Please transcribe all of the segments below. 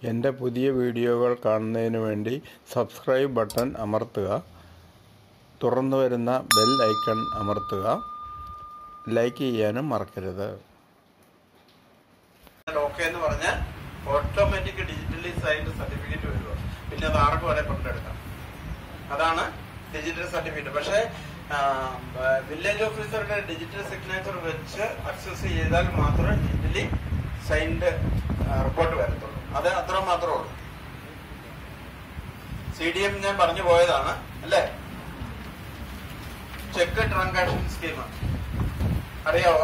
എൻ്റെ പുതിയ വീഡിയോകൾ കാണുന്നതിന് വേണ്ടി സബ്സ്ക്രൈബ് ബട്ടൺ അമർത്തുക തുറന്നു വരുന്ന ബെൽ ഐക്കൺ അമർത്തുക ലൈക്ക് ചെയ്യാനും മറക്കരുത് ഓക്കെ എന്ന് പറഞ്ഞാൽ ഓട്ടോമാറ്റിക് ഡിജിറ്റലി സൈൻഡ് സർട്ടിഫിക്കറ്റ് വരുമോ പിന്നെ അത് ആർക്കും വരെ കൊണ്ടെടുക്കാം അതാണ് ഡിജിറ്റൽ സർട്ടിഫിക്കറ്റ് പക്ഷേ വില്ലേജ് ഓഫീസറുടെ ഡിജിറ്റൽ സിഗ്നേച്ചർ വെച്ച് അക്സസ് ചെയ്താൽ മാത്രമേ ഡിജിറ്റലി സൈൻഡ് റിപ്പോർട്ട് വരത്തുള്ളൂ അത് അത്ര മാത്രമേ ഉള്ളൂ സി ഡി എം ഞാൻ പറഞ്ഞു പോയതാണ് അല്ലേ ചെക്ക് ട്രാൻസാക്ഷൻ സ്കീം അറിയാവോ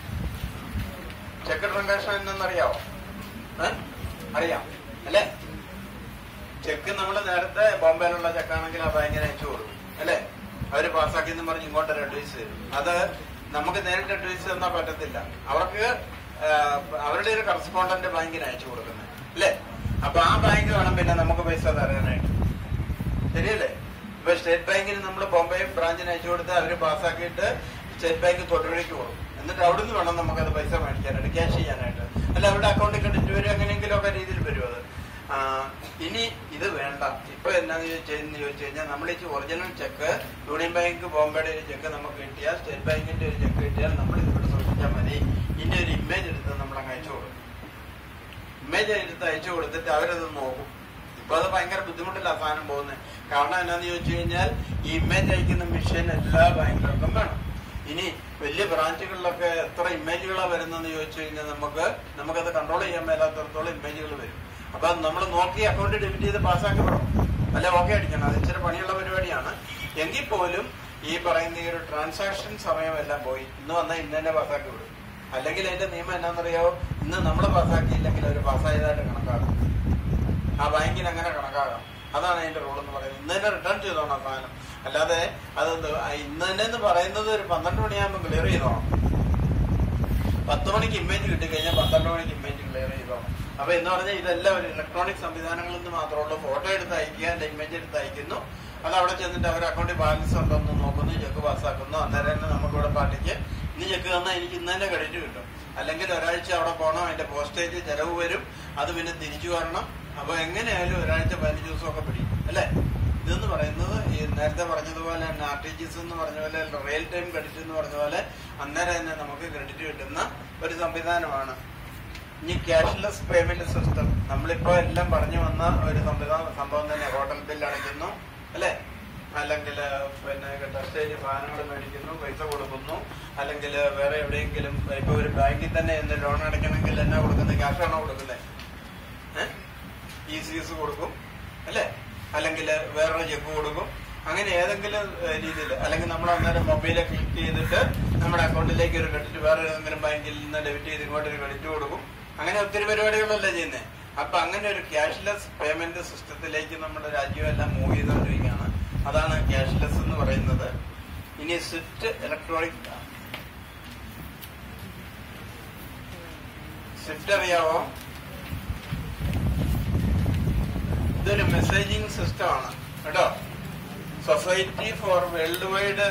ചെക്ക് ട്രാൻസാക്ഷൻ എന്നറിയാവോ ഏ? അറിയാം അല്ലേ ചെക്ക് നമ്മൾ നേരത്തെ ബോംബെയിലുള്ള ചെക്കാണെങ്കിൽ ആ ബാങ്കിന് അയച്ചു കൊടുക്കും അല്ലേ അവര് പാസ്സാക്കി എന്ന് പറഞ്ഞ് ഇങ്ങോട്ടൊരു അഡ്വൈസ് തരും അത് നമുക്ക് നേരിട്ട് അഡ്വൈസ് തന്നാൽ പറ്റത്തില്ല അവർക്ക് ആ, അവരുടെ ഒരു കറസ്പോണ്ടന്റ് ബാങ്കിന് അയച്ചു കൊടുക്കുന്നത് അല്ലേ അപ്പൊ ആ ബാങ്ക് വേണം പിന്നെ നമുക്ക് പൈസ തരാനായിട്ട് ശരിയല്ലേ ഇപ്പൊ സ്റ്റേറ്റ് ബാങ്കിന് നമ്മൾ ബോംബെ ബ്രാഞ്ചിന് അയച്ചു കൊടുത്ത് അവര് പാസ്സാക്കിയിട്ട് സ്റ്റേറ്റ് ബാങ്ക് തൊടുപുഴയ്ക്ക് പോകും എന്നിട്ട് അവിടുന്ന് വേണം നമുക്കത് പൈസ മേടിക്കാനായിട്ട് ക്യാഷ് ചെയ്യാനായിട്ട് അല്ല അവരുടെ അക്കൗണ്ടിൽ ക്രെഡിറ്റ് വരും എങ്ങനെയെങ്കിലും ഒക്കെ രീതിയിൽ വരും അത് ആ, ഇനി ഇത് വേണ്ട ഇപ്പൊ എന്നാന്ന് ചോദിച്ചെന്ന് ചോദിച്ചു കഴിഞ്ഞാൽ നമ്മൾ ഈ ഒറിജിനൽ ചെക്ക് യൂണിയൻ ബാങ്ക് ബോംബെയുടെ ഒരു ചെക്ക് നമുക്ക് കിട്ടിയാൽ സ്റ്റേറ്റ് ബാങ്കിന്റെ ഒരു ചെക്ക് കിട്ടിയാൽ നമ്മൾ ഇതിവിടെ സൂക്ഷിച്ചാൽ മതി ഇതിന്റെ ഒരു ഇമേജ് എടുത്ത് നമ്മൾ അങ്ങ് അയച്ചു കൊടുക്കും ഇമേജ് എടുത്ത് അയച്ചു കൊടുത്തിട്ട് അവരത് നോക്കും ഇപ്പൊ അത് ഭയങ്കര ബുദ്ധിമുട്ടില്ല ആ സാധനം പോകുന്നത് കാരണം എന്നാന്ന് ചോദിച്ചു കഴിഞ്ഞാൽ ഈ ഇമേജ് അയക്കുന്ന മെഷീൻ എല്ലാ ബാങ്കുകൾക്കും വേണം ഇനി വലിയ ബ്രാഞ്ചുകളിലൊക്കെ എത്ര ഇമേജുകളാണ് വരുന്നതെന്ന് ചോദിച്ചു കഴിഞ്ഞാൽ നമുക്ക് നമുക്കത് കൺട്രോൾ ചെയ്യാൻ മേലാത്തടത്തോളം ഇമേജുകൾ വരും അപ്പൊ അത് നമ്മൾ നോക്കി അക്കൗണ്ട് ഡെബിറ്റ് ചെയ്ത് പാസ്സാക്കപ്പെടണം അല്ല ഓക്കെ അടിക്കണം അത് ഇച്ചിരി പണിയുള്ള പരിപാടിയാണ് എങ്കിൽ പോലും ഈ പറയുന്ന ഈ ഒരു ട്രാൻസാക്ഷൻ സമയമെല്ലാം പോയി ഇന്ന് വന്നാൽ ഇന്ന് തന്നെ പാസ്സാക്കി വിടും അല്ലെങ്കിൽ അതിന്റെ നിയമം എന്നാണെന്നറിയാവോ ഇന്ന് നമ്മൾ പാസ്സാക്കിയില്ലെങ്കിൽ അവർ പാസ്സായതായിട്ട് കണക്കാക്കും ആ ബാങ്കിന് അങ്ങനെ കണക്കാകാം അതാണ് അതിന്റെ റൂൾ എന്ന് പറയുന്നത് ഇന്ന് തന്നെ റിട്ടേൺ ചെയ്തോണം ആ സാധനം അല്ലാതെ അത് എന്ത് ആ ഇന്ന് തന്നെ എന്ന് പറയുന്നത് ഒരു പന്ത്രണ്ട് മണിയാകുമ്പോൾ ക്ലിയർ ചെയ്തോണം പത്ത് മണിക്ക് ഇമേജ് കിട്ടിക്കഴിഞ്ഞാൽ പന്ത്രണ്ട് മണിക്ക് ഇമേജ് ക്ലിയർ ചെയ്തോണം അപ്പൊ എന്ന് പറഞ്ഞാൽ ഇതെല്ലാം ഒരു ഇലക്ട്രോണിക് സംവിധാനങ്ങളിൽ നിന്ന് മാത്രമേ ഉള്ളൂ ഫോട്ടോ എടുത്ത് അയക്കുക അല്ല ഇമേജ് എടുത്ത് അയക്കുന്നു അത് അവിടെ ചെന്നിട്ട് അവർ അക്കൗണ്ടിൽ ബാലൻസ് ഉണ്ടോന്ന് നോക്കുന്നു ചെക്ക് പാസ്സാക്കുന്നു അന്നേരം തന്നെ നമുക്കിവിടെ പാർട്ടിക്ക് ഇന്ന് ചെക്ക് തന്നാൽ എനിക്ക് ഇന്ന് തന്നെ ക്രെഡിറ്റ് കിട്ടും അല്ലെങ്കിൽ ഒരാഴ്ച അവിടെ പോകണം അതിന്റെ പോസ്റ്റേജ് ചെലവ് വരും അത് പിന്നെ തിരിച്ചു വരണം അപ്പൊ എങ്ങനെയായാലും ഒരാഴ്ച പതിനഞ്ച് ദിവസമൊക്കെ പിടിക്കും അല്ലേ ഇതെന്ന് പറയുന്നത് ഈ നേരത്തെ പറഞ്ഞതുപോലെ തന്നെ ആർ ടി ജി എസ് എന്ന് പറഞ്ഞ പോലെ റിയൽ ടൈം ക്രെഡിറ്റ് എന്ന് പറഞ്ഞ പോലെ അന്നേരം തന്നെ നമുക്ക് ക്രെഡിറ്റ് കിട്ടുന്ന ഒരു സംവിധാനമാണ് ഇനി ക്യാഷ്ലെസ് പേയ്മെന്റ് സിസ്റ്റം നമ്മളിപ്പോ എല്ലാം പറഞ്ഞു വന്ന ഒരു സംവിധാനം സംഭവം തന്നെ ഹോട്ടൽ ബില്ല് അടയ്ക്കുന്നു അല്ലെ അല്ലെങ്കിൽ പിന്നെ ടെസ്റ്റേജ് സാധനങ്ങൾ മേടിക്കുന്നു പൈസ കൊടുക്കുന്നു അല്ലെങ്കിൽ വേറെ എവിടെയെങ്കിലും ഇപ്പൊ ഒരു ബാങ്കിൽ തന്നെ എന്ത് ലോൺ അടയ്ക്കണമെങ്കിൽ എന്നാ കൊടുക്കുന്നത് ക്യാഷ് ആണോ കൊടുക്കുന്നത് ഇ സി എസ് കൊടുക്കും അല്ലേ അല്ലെങ്കിൽ വേറൊരു ചെക്ക് കൊടുക്കും അങ്ങനെ ഏതെങ്കിലും രീതിയിൽ അല്ലെങ്കിൽ നമ്മൾ അന്നേരം മൊബൈലിൽ ക്ലിക്ക് ചെയ്തിട്ട് നമ്മുടെ അക്കൗണ്ടിലേക്ക് ഒരു ക്രെഡിറ്റ് വേറെ ഏതെങ്കിലും ബാങ്കിൽ നിന്ന് ഡെബിറ്റ് ചെയ്ത് ഇങ്ങോട്ട് ഒരു ക്രെഡിറ്റ് കൊടുക്കും അങ്ങനെ ഒത്തിരി പരിപാടികളല്ലേ ചെയ്യുന്നത് അപ്പൊ അങ്ങനെ ഒരു ക്യാഷ്ലെസ് പേയ്മെന്റ് സിസ്റ്റത്തിലേക്ക് നമ്മുടെ രാജ്യം എല്ലാം മൂവ് ചെയ്തുകൊണ്ടിരിക്കുകയാണ് അതാണ് ക്യാഷ്ലെസ് എന്ന് പറയുന്നത് ഇനി സ്വിഫ്റ്റ് ഇലക്ട്രോണിക് സ്വിഫ്റ്റ് അറിയാവോ ഇതൊരു മെസ്സേജിങ് സിസ്റ്റം ആണ് കേട്ടോ society for worldwide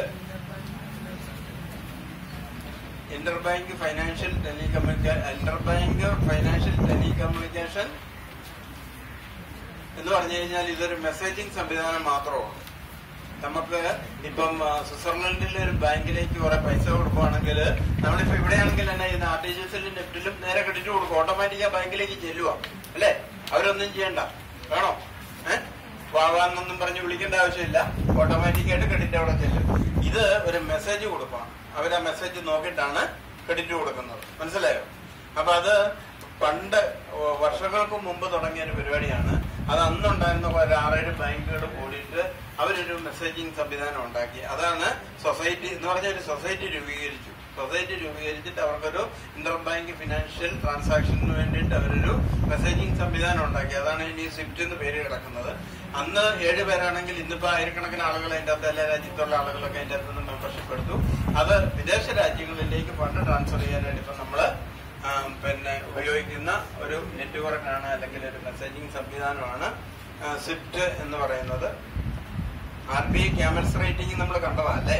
interbank financial telecommunication interbank financial telecommunication എന്ന് പറഞ്ഞു കഴിഞ്ഞാൽ ഇതൊരു മെസ്സേജിങ് സംവിധാനം മാത്രമാണ് നമുക്ക് ഇപ്പം ആ, സ്വിറ്റ്സർലൻഡിലെ ഒരു ബാങ്കിലേക്ക് കുറെ പൈസ കൊടുക്കുവാണെങ്കിൽ നമ്മളിപ്പോ ഇവിടെയാണെങ്കിൽ തന്നെ ഈ ആർ ടി ജി എസിലും നെറ്റിലും നേരെ ക്രെഡിറ്റ് കൊടുക്കും ഓട്ടോമാറ്റിക് ആ ബാങ്കിലേക്ക് ചെല്ലുക അല്ലേ അവരൊന്നും ചെയ്യണ്ട വേണോ ഏഹ് വാവാന്നൊന്നും പറഞ്ഞ് വിളിക്കേണ്ട ആവശ്യമില്ല ഓട്ടോമാറ്റിക് ആയിട്ട് ക്രെഡിറ്റ് അവിടെ ചെല്ലും ഇത് ഒരു മെസ്സേജ് കൊടുക്കണം അവർ ആ മെസ്സേജ് നോക്കിയിട്ടാണ് ക്രെഡിറ്റ് കൊടുക്കുന്നത് മനസ്സിലായോ അപ്പൊ അത് പണ്ട് വർഷങ്ങൾക്ക് മുമ്പ് തുടങ്ങിയ ഒരു പരിപാടിയാണ് അത് അന്നുണ്ടായിരുന്ന ഒരു ആറേഴ് ബാങ്കുകൾ കൂടിയിട്ട് അവരൊരു മെസ്സേജിങ് സംവിധാനം ഉണ്ടാക്കി അതാണ് സൊസൈറ്റി എന്ന് പറഞ്ഞ ഒരു സൊസൈറ്റി രൂപീകരിച്ചു സൊസൈറ്റി രൂപീകരിച്ചിട്ട് അവർക്കൊരു ഇന്റർ ബാങ്ക് ഫിനാൻഷ്യൽ ട്രാൻസാക്ഷന് വേണ്ടിയിട്ട് അവരൊരു മെസ്സേജിങ് സംവിധാനം ഉണ്ടാക്കി അതാണ് ഇനി സ്വിഫ്റ്റ് എന്ന് പേര് കിടക്കുന്നത് അന്ന് ഏഴ് പേരാണെങ്കിൽ ഇന്നിപ്പോ ആയിരക്കണക്കിന് ആളുകൾ അതിന്റെ അകത്ത് എല്ലാ രാജ്യത്തുള്ള ആളുകളൊക്കെ അതിന്റെ അകത്ത് നിന്ന് മെമ്പർഷിപ്പ് എടുത്തു അത് വിദേശ രാജ്യങ്ങളിലേക്ക് ഫണ്ട് ട്രാൻസ്ഫർ ചെയ്യാനായിട്ട് ഇപ്പൊ നമ്മള് ആ, പിന്നെ ഉപയോഗിക്കുന്ന ഒരു നെറ്റ്വർക്ക് ആണ് അല്ലെങ്കിൽ ഒരു മെസ്സേജിങ് സംവിധാനമാണ് സ്വിഫ്റ്റ് എന്ന് പറയുന്നത് R B I CAMELS rating നമ്മൾ കണ്ടതാ അല്ലേ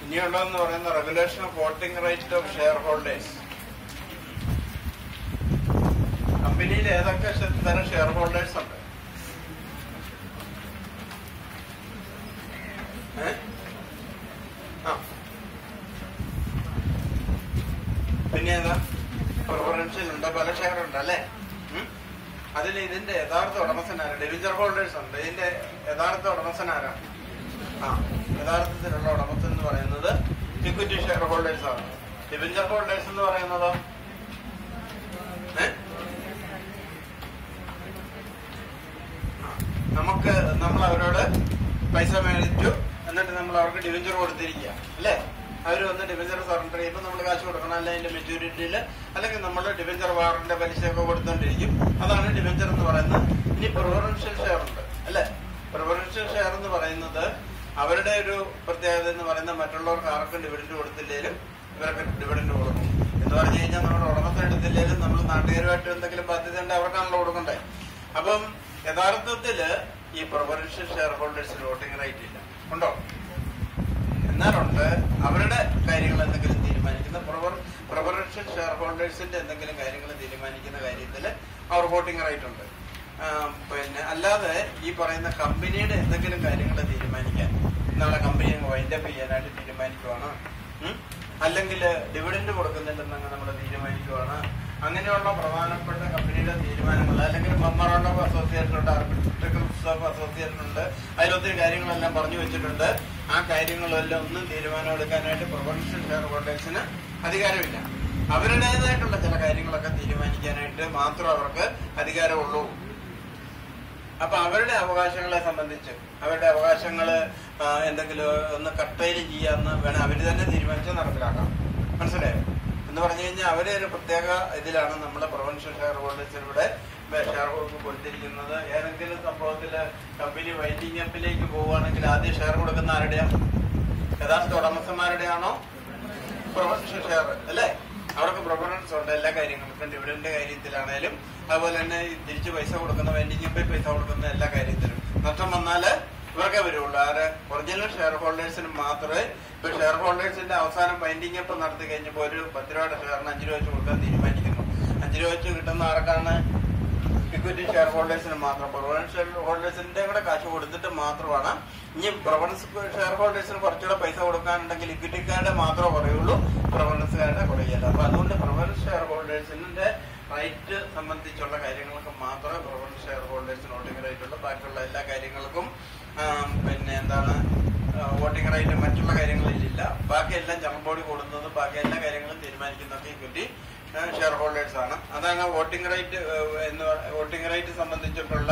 ഇനിയുള്ളതെന്ന് പറയുന്ന regulation of voting right of shareholders കമ്പനിയിൽ ഏതൊക്കെ ശ- തരം ഷെയർ ഹോൾഡേഴ്സ് ഉണ്ട് ഏ? ആ. പിന്നെ ഏതാ പ്രിഫറൻഷ്യൽ ഉണ്ട് പല ഷെയർ ഉണ്ട് അല്ലേ ഉം? അതിൽ ഇതിന്റെ യഥാർത്ഥ ഉടമസ്ഥൻ ആരാ ഡിവിജർ ഹോൾഡേഴ്സ് ഉണ്ട് ഇതിന്റെ യഥാർത്ഥ ഉടമസ്ഥൻ ആരാണ് ആ യഥാർത്ഥത്തിലുള്ള ഉടമസ്ഥൻ എന്ന് പറയുന്നത് ഇക്വിറ്റി ഷെയർ ഹോൾഡേഴ്സ് ആണ് ഡിവിജർ ഹോൾഡേഴ്സ് എന്ന് പറയുന്നതോ ഏ? ആ, നമുക്ക് നമ്മൾ അവരോട് പൈസ മേടിച്ചു എന്നിട്ട് നമ്മൾ അവർക്ക് ഡിവഞ്ചർ കൊടുത്തിരിക്കുക അല്ലേ അവർ വന്ന് ഡിവഞ്ചർ സറണ്ടർ ചെയ്യുമ്പോൾ നമ്മൾ കാശ് കൊടുക്കണം അല്ലെ അതിന്റെ മെച്യൂരിറ്റിയിൽ അല്ലെങ്കിൽ നമ്മൾ ഡിവഞ്ചർ വാറിന്റെ പലിശയൊക്കെ കൊടുത്തോണ്ടിരിക്കും അതാണ് ഡിവഞ്ചർ എന്ന് പറയുന്നത് ഇനി പ്രിഫറൻഷ്യൽ ഷെയർ ഉണ്ട് അല്ലേ പ്രിഫറൻഷ്യൽ ഷെയർ എന്ന് പറയുന്നത് അവരുടെ ഒരു പ്രത്യേകത എന്ന് പറയുന്നത് മറ്റുള്ളവർക്ക് ആർക്കും ഡിവിഡൻഡ് കൊടുത്തില്ലേലും ഇവർക്ക് ഡിവിഡൻഡ് കൊടുക്കും എന്ന് പറഞ്ഞു കഴിഞ്ഞാൽ നമ്മുടെ ഉടമസ്ഥ എടുത്തില്ലേലും നമ്മൾ നാട്ടുകാരുമായിട്ട് എന്തെങ്കിലും ബാധ്യത ഉണ്ട് അവർക്കാണല്ലോ കൊടുക്കണ്ടേ അപ്പം യഥാർത്ഥത്തില് ഈ പ്രിഫറൻഷ്യൽ ഷെയർ ഹോൾഡേഴ്സിന് വോട്ടിംഗ് റൈറ്റ് ഇല്ല ഉണ്ടോ എന്നാലുണ്ട് അവരുടെ കാര്യങ്ങൾ എന്തെങ്കിലും തീരുമാനിക്കുന്ന പ്രിഫറൻഷ്യൽ ഷെയർ ഹോൾഡേഴ്സിന്റെ എന്തെങ്കിലും കാര്യങ്ങൾ തീരുമാനിക്കുന്ന കാര്യത്തിൽ അവർ വോട്ടിംഗ് റൈറ്റ് ഉണ്ട് ആ, പിന്നെ അല്ലാതെ ഈ പറയുന്ന കമ്പനിയുടെ എന്തെങ്കിലും കാര്യങ്ങൾ തീരുമാനിക്കാൻ നാളെ കമ്പനി വൈൻഡപ്പ് ചെയ്യാനായിട്ട് തീരുമാനിക്കുവാണ് ഉം? അല്ലെങ്കിൽ ഡിവിഡൻഡ് കൊടുക്കുന്നില്ലെന്നങ്ങ് നമ്മൾ തീരുമാനിക്കുവാണ് അങ്ങനെയുള്ള പ്രധാനപ്പെട്ട കമ്പനിയുടെ തീരുമാനങ്ങൾ അല്ലെങ്കിൽ മെമ്മറാണ്ടം ഓഫ് അസോസിയേഷൻ ഉണ്ട് ആർബിട്രിക്കൽസ് ഓഫ് അസോസിയേഷൻ ഉണ്ട് അതിലൊത്തിരി കാര്യങ്ങളെല്ലാം പറഞ്ഞു വെച്ചിട്ടുണ്ട് ആ കാര്യങ്ങളെല്ലാം ഒന്നും തീരുമാനം എടുക്കാനായിട്ട് പ്രൊഫഷണൽ ഷെയർ ഹോൾഡേഴ്സിന് അധികാരമില്ല അവരുടേതായിട്ടുള്ള ചില കാര്യങ്ങളൊക്കെ തീരുമാനിക്കാനായിട്ട് മാത്രം അവർക്ക് അധികാരമുള്ളൂ അപ്പൊ അവരുടെ അവകാശങ്ങളെ സംബന്ധിച്ച് അവരുടെ അവകാശങ്ങൾ എന്തെങ്കിലും ഒന്ന് കട്ടയിൽ ചെയ്യാന്ന് വേണം അവര് തന്നെ തീരുമാനിച്ച് നടപ്പിലാക്കാം മനസ്സിലായോ എന്ന് പറഞ്ഞു കഴിഞ്ഞാൽ അവര് ഒരു പ്രത്യേക ഇതിലാണ് നമ്മളെ പ്രൊവൻഷ്യൽ ഷെയർ ഹോൾഡേഴ്സിലൂടെ ഷെയർ ഹോൾഡർ കൊടുത്തിരിക്കുന്നത് ഏതെങ്കിലും സംഭവത്തില് കമ്പനി വൈൻഡിങ് അപ്പിലേക്ക് പോവുകയാണെങ്കിൽ ആദ്യം ഷെയർ കൊടുക്കുന്ന ആരുടെയാണ് യഥാർത്ഥ ഉടമസ്ഥന്മാരുടെയാണോ പ്രൊഫഷണൽ ഷെയർ അല്ലേ അവർക്ക് പ്രിഫറൻസ് ഉണ്ട് എല്ലാ കാര്യങ്ങൾക്കും ഡിവിഡന്റ് കാര്യത്തിലാണേലും അതുപോലെ തന്നെ ഈ തിരിച്ച് പൈസ കൊടുക്കുന്ന വെൻഡിങ് പോയി പൈസ കൊടുക്കുന്ന എല്ലാ കാര്യത്തിലും നഷ്ടം വന്നാല് ഇവർക്കേ വരുള്ളൂ ആര് ഒറിജിനൽ ഷെയർ ഹോൾഡേഴ്സിന് മാത്രമേ ഇപ്പൊ ഷെയർ ഹോൾഡേഴ്സിന്റെ അവസാനം ബൈൻഡിങ് അപ്പ് നടത്തി കഴിഞ്ഞപ്പോൾ ഒരു പത്ത് രൂപയുടെ ഷെയറിന് അഞ്ച് രൂപ വെച്ച് കൊടുക്കാൻ തീരുമാനിക്കുന്നു അഞ്ച് രൂപ വെച്ച് കിട്ടുന്ന ആർക്കാണ് ഇക്വിറ്റി ഷെയർ ഹോൾഡേഴ്സിന് മാത്രം പ്രൊവൻസ് ഷെയർ ഹോൾഡേഴ്സിന്റെ കൂടെ കാശ് കൊടുത്തിട്ട് മാത്രമാണ് ഇനി പ്രൊവൻസ് ഷെയർ ഹോൾഡേഴ്സിന് കുറച്ചുകൂടെ പൈസ കൊടുക്കാനുണ്ടെങ്കിൽ ഇക്വിറ്റിക്കാരുടെ മാത്രമേ കുറയുള്ളൂ പ്രൊവൻസുകാരുടെ കുറയില്ല അപ്പൊ അതുകൊണ്ട് പ്രൊവൻസ് ഷെയർ ഹോൾഡേഴ്സിന്റെ റൈറ്റ് സംബന്ധിച്ചുള്ള കാര്യങ്ങൾക്ക് മാത്രമേ പ്രൊവൻസ് ഷെയർ ഹോൾഡേഴ്സിന് വോട്ടിംഗ് റൈറ്റ് ഉള്ളൂ ബാക്കിയുള്ള എല്ലാ കാര്യങ്ങൾക്കും ആം, പിന്നെ എന്താണ് വോട്ടിംഗ് റൈറ്റ് മറ്റുള്ള കാര്യങ്ങളിലില്ല ബാക്കി എല്ലാം ജനറൽ ബോഡി കൂടുന്നതും ബാക്കി എല്ലാ കാര്യങ്ങളും തീരുമാനിക്കുന്നതൊക്കെ ഇക്വിറ്റി ഷെയർ ഹോൾഡേഴ്സ് ആണ് അതാണ് വോട്ടിംഗ് റൈറ്റ് എന്ന് വോട്ടിംഗ് റൈറ്റ് സംബന്ധിച്ചിട്ടുള്ള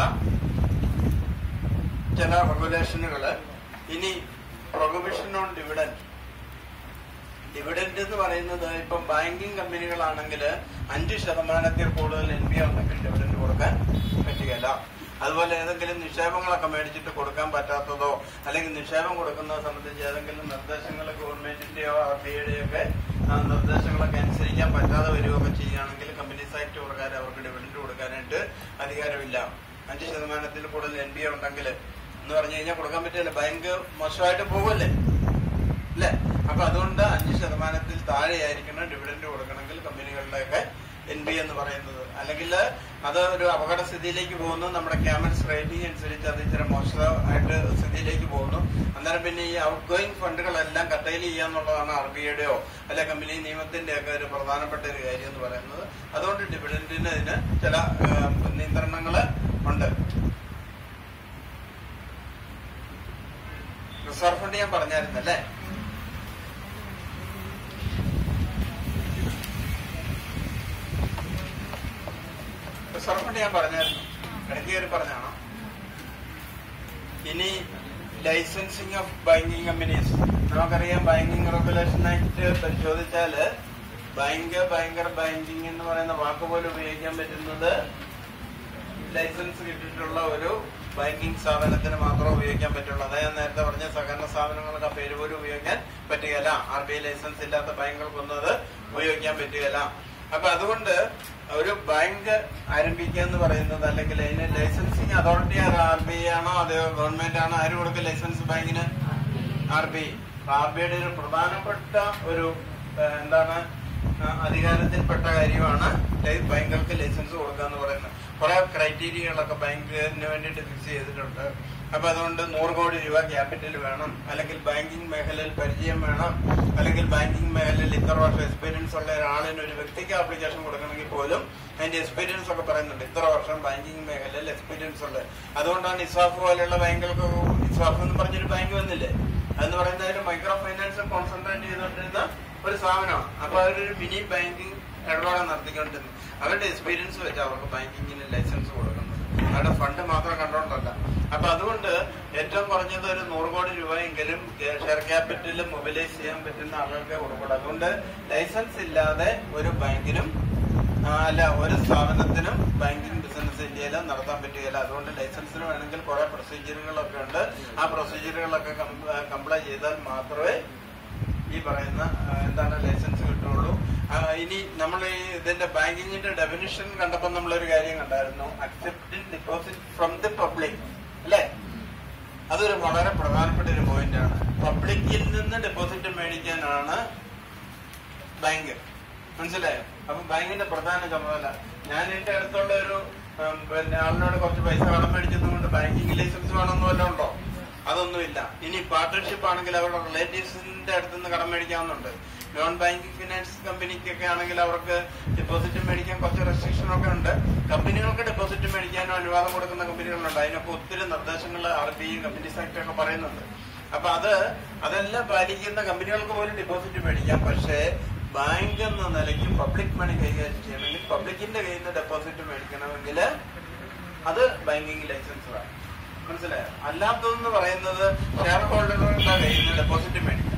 ചില റെഗുലേഷനുകൾ ഇനി പ്രൊഹിബിഷൻ ഓൺ ഡിവിഡൻഡ് ഡിവിഡൻഡ് എന്ന് പറയുന്നത് ഇപ്പം ബാങ്കിങ് കമ്പനികളാണെങ്കിൽ അഞ്ച് ശതമാനത്തിൽ കൂടുതൽ എൻ പി ഉണ്ടെങ്കിൽ ഡിവിഡൻഡ് കൊടുക്കാൻ പറ്റുകയില്ല അതുപോലെ ഏതെങ്കിലും നിക്ഷേപങ്ങളൊക്കെ മേടിച്ചിട്ട് കൊടുക്കാൻ പറ്റാത്തതോ അല്ലെങ്കിൽ നിക്ഷേപം കൊടുക്കുന്നത് സംബന്ധിച്ച് ഏതെങ്കിലും നിർദ്ദേശങ്ങൾ ഗവൺമെന്റിന്റെയോ ആർ ബി ഐയുടെയോ ഒക്കെ ആ നിർദ്ദേശങ്ങളൊക്കെ അനുസരിക്കാൻ പറ്റാതെ വരികയൊക്കെ ചെയ്യുകയാണെങ്കിൽ കമ്പനീസ് ആക്ട് പ്രകാരം അവർക്ക് ഡിവിഡൻഡ് കൊടുക്കാനായിട്ട് അധികാരമില്ല അഞ്ച് ശതമാനത്തിൽ കൂടുതൽ എൻ പി ഉണ്ടെങ്കിൽ എന്ന് പറഞ്ഞു കഴിഞ്ഞാൽ കൊടുക്കാൻ പറ്റില്ല ബാങ്ക് മോശമായിട്ട് പോകുമല്ലേ അല്ലേ അപ്പൊ അതുകൊണ്ട് അഞ്ച് ശതമാനത്തിൽ താഴെയായിരിക്കണം ഡിവിഡൻഡ് കൊടുക്കണമെങ്കിൽ കമ്പനികളുടെയൊക്കെ എൻ ബി എന്ന് പറയുന്നത് അല്ലെങ്കിൽ അത് ഒരു അപകട സ്ഥിതിയിലേക്ക് പോകുന്നു നമ്മുടെ ക്യാമൻസ് റേറ്റിംഗ് അനുസരിച്ച് അത് ഇച്ചിരി മോശമായിട്ട് സ്ഥിതിയിലേക്ക് പോകുന്നു അന്നേരം പിന്നെ ഈ ഔട്ട് ഗോയിങ് ഫണ്ടുകളെല്ലാം കട്ടയിൽ ചെയ്യാന്നുള്ളതാണ് ആർ ബി ഐയുടെയോ അല്ലെ കമ്പനി നിയമത്തിന്റെ ഒക്കെ ഒരു പ്രധാനപ്പെട്ട ഒരു കാര്യം എന്ന് പറയുന്നത് അതുകൊണ്ട് ഡിവിഡൻഡിന് ഇതിന് ചില നിയന്ത്രണങ്ങൾ ഉണ്ട് റിസർവ് ഫണ്ട് ഞാൻ പറഞ്ഞായിരുന്നല്ലേ റിസർവ് ഫണ്ട് ഞാൻ പറഞ്ഞായിരുന്നു ഇടയ്ക്ക് കയറി പറഞ്ഞാണോ ഇനി ലൈസൻസിങ് ഓഫ് ബാങ്കിങ് കമ്പനീസ് നമുക്കറിയാം ബാങ്കിങ് റെഗുലേഷൻ ആക്ട് പരിശോധിച്ചാല് ബാങ്ക് ഭയങ്കര ബാങ്കിങ് എന്ന് പറയുന്ന വാക്ക് പോലും ഉപയോഗിക്കാൻ പറ്റുന്നത് ലൈസൻസ് കിട്ടിയിട്ടുള്ള ഒരു ബാങ്കിങ് സ്ഥാപനത്തിന് മാത്രമേ ഉപയോഗിക്കാൻ പറ്റുള്ളൂ അതായത് ഞാൻ നേരത്തെ പറഞ്ഞ സഹകരണ സ്ഥാപനങ്ങൾക്ക് ആ പേര് പോലും ഉപയോഗിക്കാൻ പറ്റുകയില്ല ആർ ബി ഐ ലൈസൻസ് ഇല്ലാത്ത ബാങ്കുകൾക്കൊന്നും അത് ഉപയോഗിക്കാൻ പറ്റുകയില്ല അപ്പൊ അതുകൊണ്ട് ഒരു ബാങ്ക് ആരംഭിക്കുക എന്ന് പറയുന്നത് അല്ലെങ്കിൽ അതിന് licensing authority R B I ആണോ അതെയോ ഗവൺമെന്റ് ആണോ ആര് കൊടുക്കും ലൈസൻസ് ബാങ്കിന് R B I R B ഐയുടെ ഒരു പ്രധാനപ്പെട്ട ഒരു ആ, എന്താണ് ആ, അധികാരത്തിൽപ്പെട്ട കാര്യമാണ് ലൈ- ബാങ്കുകൾക്ക് ലൈസൻസ് കൊടുക്കുക എന്ന് പറയുന്നത് കുറെ ക്രൈറ്റീരിയകളൊക്കെ ബാങ്കിന് വേണ്ടിയിട്ട് ഫിക്സ് ചെയ്തിട്ടുണ്ട് അപ്പൊ അതുകൊണ്ട് നൂറ് കോടി രൂപ ക്യാപിറ്റൽ വേണം അല്ലെങ്കിൽ ബാങ്കിങ് മേഖലയിൽ പരിചയം വേണം അല്ലെങ്കിൽ ബാങ്കിങ് മേഖലയിൽ ഇത്ര വർഷം എക്സ്പീരിയൻസ് ഉള്ള ഒരാളിന് ഒരു വ്യക്തിക്ക് ആപ്ലിക്കേഷൻ കൊടുക്കണമെങ്കിൽ പോലും അതിന്റെ എക്സ്പീരിയൻസ് ഒക്കെ പറയുന്നുണ്ട് ഇത്ര വർഷം ബാങ്കിങ് മേഖലയിൽ എക്സ്പീരിയൻസ് ഉള്ളത് അതുകൊണ്ടാണ് ഇസ്വാഫ് പോലെയുള്ള ബാങ്കുകൾക്ക് ഇസ്വാഫ് എന്ന് പറഞ്ഞൊരു ബാങ്ക് വന്നില്ലേ അതെന്ന് പറയുന്നത് ഒരു മൈക്രോ ഫൈനാൻസ് കോൺസെൻട്രേറ്റ് ചെയ്തുകൊണ്ടിരുന്ന ഒരു സ്ഥാപനമാണ് അപ്പൊ അവരൊരു മിനി ബാങ്കിങ് ഇടപാടാണ് നടത്തിക്കൊണ്ടിരുന്നത് അവരുടെ എക്സ്പീരിയൻസ് വെച്ച് അവർക്ക് ബാങ്കിങ്ങിന് ലൈസൻസ് കൊടുക്കുന്നത് അവരുടെ ഫണ്ട് മാത്രം കണ്ടോണ്ടല്ല അപ്പൊ അതുകൊണ്ട് ഏറ്റവും കുറഞ്ഞത് ഒരു നൂറ് കോടി രൂപയെങ്കിലും ഷെയർ ക്യാപിറ്റൽ മൊബിലൈസ് ചെയ്യാൻ പറ്റുന്ന ആളുകൾക്ക് കൊടുക്കണം അതുകൊണ്ട് ലൈസൻസ് ഇല്ലാതെ ഒരു ബാങ്കിനും ആ, അല്ല ഒരു സ്ഥാപനത്തിനും ബാങ്കിങ് ബിസിനസ് ഇന്ത്യയിൽ നടത്താൻ പറ്റുകയില്ല അതുകൊണ്ട് ലൈസൻസിന് വേണമെങ്കിൽ കുറെ പ്രൊസീജിയറുകളൊക്കെ ഉണ്ട് ആ പ്രൊസീജിയറുകളൊക്കെ കംപ്ലൈ ചെയ്താൽ മാത്രമേ ഈ പറയുന്ന ആ, എന്താണ് ലൈസൻസ് കിട്ടുള്ളൂ ആ, ഇനി നമ്മൾ ഈ ഇതിന്റെ ബാങ്കിങ്ങിന്റെ ഡെഫിനിഷൻ കണ്ടപ്പോൾ നമ്മളൊരു കാര്യം കണ്ടായിരുന്നു accepting deposit from the public അല്ലേ അതൊരു വളരെ പ്രധാനപ്പെട്ട ഒരു പോയിന്റ് ആണ് പബ്ലിക്കിൽ നിന്ന് ഡെപ്പോസിറ്റ് മേടിക്കാനാണ് ബാങ്ക് മനസ്സിലായോ അപ്പൊ ബാങ്കിന്റെ പ്രധാന ചുമതല ഞാൻ എന്റെ അടുത്തുള്ള ഒരു ഉം, പിന്നെ ആളിനോട് കുറച്ച് പൈസ കടം മേടിച്ചതുകൊണ്ട് ബാങ്കിങ് ലൈസൻസ് വേണമെന്ന് വല്ലതും ഉണ്ടോ അതൊന്നുമില്ല ഇനി പാർട്ട്ണർഷിപ്പ് ആണെങ്കിൽ അവരുടെ റിലേറ്റീവ്സിന്റെ അടുത്ത് നിന്ന് കടം മേടിക്കാവുന്നുണ്ട് നോൺ ബാങ്കിങ് ഫിനാൻസ് കമ്പനിക്കൊക്കെ ആണെങ്കിൽ അവർക്ക് ഡെപ്പോസിറ്റ് മേടിക്കാൻ കുറച്ച് റെസ്ട്രിക്ഷൻ ഒക്കെ ഉണ്ട് കമ്പനികൾക്ക് ഡെപ്പോസിറ്റ് മേടിക്കാനും അനുവാദം കൊടുക്കുന്ന കമ്പനികളുണ്ട് അതിനൊക്കെ ഒത്തിരി നിർദ്ദേശങ്ങൾ R B I companies act ഒക്കെ പറയുന്നുണ്ട് അപ്പൊ അത് അതെല്ലാം പാലിക്കുന്ന കമ്പനികൾക്ക് പോലും ഡെപ്പോസിറ്റ് മേടിക്കാം പക്ഷേ ബാങ്ക് എന്ന നിലയ്ക്ക് പബ്ലിക് മണി കൈകാര്യം ചെയ്യണമെങ്കിൽ പബ്ലിക്കിന്റെ കയ്യിൽ നിന്ന് ഡെപ്പോസിറ്റ് മേടിക്കണമെങ്കിൽ അത് ബാങ്കിങ് ലൈസൻസ് വേണം മനസ്സിലായോ അല്ലാത്തതെന്ന് പറയുന്നത് ഷെയർ ഹോൾഡറുടെ കയ്യിൽ നിന്ന് ഡെപ്പോസിറ്റ് മേടിക്കാം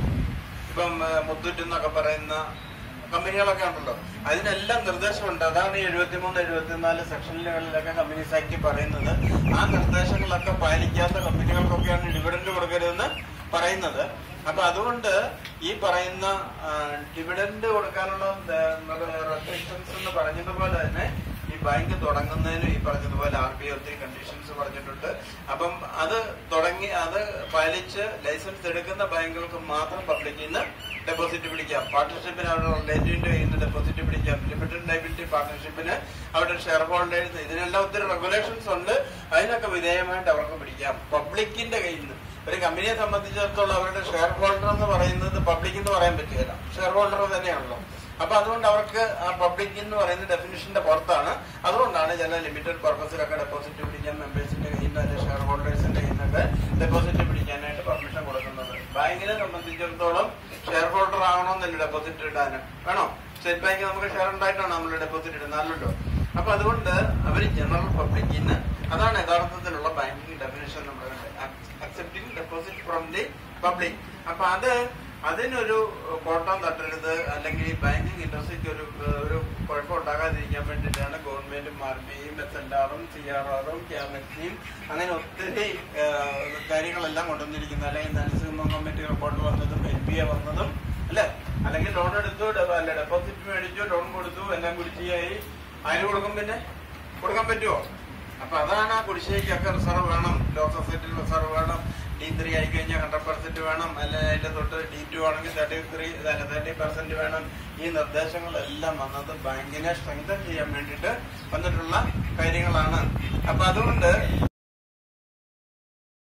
ഇപ്പം ഏഹ്, മുത്തൂറ്റ് എന്നൊക്കെ പറയുന്ന കമ്പനികളൊക്കെ ഉണ്ടല്ലോ അതിനെല്ലാം നിർദ്ദേശമുണ്ട് അതാണ് ഈ എഴുപത്തിമൂന്ന് എഴുപത്തിനാല് സെക്ഷനുകളിലൊക്കെ കമ്പനീസ് ആക്ട് പറയുന്നത് ആ നിർദ്ദേശങ്ങളൊക്കെ പാലിക്കാത്ത കമ്പനികൾക്കൊക്കെയാണ് ഡിവിഡൻഡ് കൊടുക്കരുതെന്ന് പറയുന്നത് അപ്പൊ അതുകൊണ്ട് ഈ പറയുന്ന ഡിവിഡൻഡ് കൊടുക്കാനുള്ള റെസ്ട്രിക്ഷൻസ് എന്ന് പറഞ്ഞതുപോലെ തന്നെ ഈ ബാങ്ക് തുടങ്ങുന്നതിന് ഈ പറഞ്ഞതുപോലെ ആർ ബി ഐ ഒത്തിരി കണ്ടീഷൻസ് പറഞ്ഞിട്ടുണ്ട് അപ്പം അത് തുടങ്ങി അത് പാലിച്ച് ലൈസൻസ് എടുക്കുന്ന ബാങ്കുകൾക്ക് മാത്രം പബ്ലിക്കിൽ നിന്ന് ഡെപ്പോസിറ്റ് പിടിക്കാം പാർട്ട്ണർഷിപ്പിന് അവരുടെ റിലേറ്റീവിന്റെ കയ്യിൽ നിന്ന് ഡെപ്പോസിറ്റ് പിടിക്കാം ലിമിറ്റഡ് ലൈബിലിറ്റി പാർട്ട്ണർഷിപ്പിന് അവരുടെ ഷെയർ ഹോൾഡേഴ്സ് ഇതിനെല്ലാം ഒത്തിരി റെഗുലേഷൻസ് ഉണ്ട് അതിനൊക്കെ വിധേയമായിട്ട് അവർക്ക് പിടിക്കാം പബ്ലിക്കിന്റെ കയ്യിൽ നിന്ന് ഒരു കമ്പനിയെ സംബന്ധിച്ചിടത്തോളം അവരുടെ ഷെയർ ഹോൾഡർ എന്ന് പറയുന്നത് പബ്ലിക് എന്ന് പറയാൻ പറ്റുകയില്ല ഷെയർ ഹോൾഡർ തന്നെയാണല്ലോ അപ്പൊ അതുകൊണ്ട് അവർക്ക് ആ പബ്ലിക് എന്ന് പറയുന്ന ഡെഫിനിഷന്റെ പുറത്താണ് അതുകൊണ്ടാണ് ചില ലിമിറ്റഡ് പർപ്പസിലൊക്കെ ഡെപ്പോസിറ്റ് പിടിക്കാൻ മെമ്പേഴ്സിന്റെ കയ്യിൽ നിന്ന് അല്ലെങ്കിൽ ഷെയർ ഹോൾഡേഴ്സിന്റെ കയ്യിൽ നിന്നൊക്കെ ഡെപ്പോസിറ്റ് പിടിക്കാനായിട്ട് പെർമിഷൻ കൊടുക്കുന്നത് ബാങ്കിനെ സംബന്ധിച്ചിടത്തോളം ഷെയർ ഹോൾഡർ ആവണമെന്നല്ല ഡെപ്പോസിറ്റ് ഇടാൻ വേണോ സ്റ്റേറ്റ് ബാങ്ക് നമുക്ക് ഷെയർ ഉണ്ടായിട്ടാണ് നമ്മൾ ഡെപ്പോസിറ്റ് ഇടുന്നല്ലോ അപ്പൊ അതുകൊണ്ട് അവർ ജനറൽ പബ്ലിക്കിന് അതാണ് യഥാർത്ഥത്തിലുള്ള ബാങ്കിങ് ഡെഫിനേഷൻ നമ്മൾ accepting deposit from the public അപ്പൊ അത് അതിനൊരു കോട്ടം തട്ടരുത് അല്ലെങ്കിൽ ഈ ബാങ്കിങ് ഇൻഡസ്ട്രിക്ക് ഒരു ഒരു കുഴപ്പം ഉണ്ടാകാതിരിക്കാൻ വേണ്ടിയിട്ടാണ് ഗവൺമെന്റും ആർ ബി ഐയും എസ് എൽ ആറും സി ആർ ആറും ക്യാബിനറ്റിയും അങ്ങനെ ഒത്തിരി ആ, കാര്യങ്ങളെല്ലാം കൊണ്ടുവന്നിരിക്കുന്നത് അല്ലെങ്കിൽ ധനസിംഹം കമ്മിറ്റി റിപ്പോർട്ട് വന്നതും എൻ പി എ വന്നതും അല്ലെ അല്ലെങ്കിൽ ലോൺ എടുത്തു ഡെ- അല്ല ഡെപ്പോസിറ്റ് മേടിച്ചു ലോൺ കൊടുത്തു എല്ലാം കുടിശ്ശിയായി അതിന് കൊടുക്കും പിന്നെ കൊടുക്കാൻ പറ്റുമോ അപ്പൊ അതാണ് ആ കുടിശ്ശേരിക്കൊക്കെ റിസർവ് വേണം ലോ സൊസൈറ്റിയിൽ റിസർവ് വേണം ഡി ത്രീ ആയി കഴിഞ്ഞാൽ ഹൺഡ്രഡ് പെർസെന്റ് വേണം അല്ലെ അതിന്റെ തൊട്ട് ഡി ടു ആണെങ്കിൽ തേർട്ടി ത്രീ അല്ല തേർട്ടി പെർസെന്റ് വേണം ഈ നിർദ്ദേശങ്ങളെല്ലാം വന്നത് ബാങ്കിനെ സ്ട്രെങ്തൻ ചെയ്യാൻ വേണ്ടിയിട്ട് വന്നിട്ടുള്ള കാര്യങ്ങളാണ് അപ്പൊ അതുകൊണ്ട്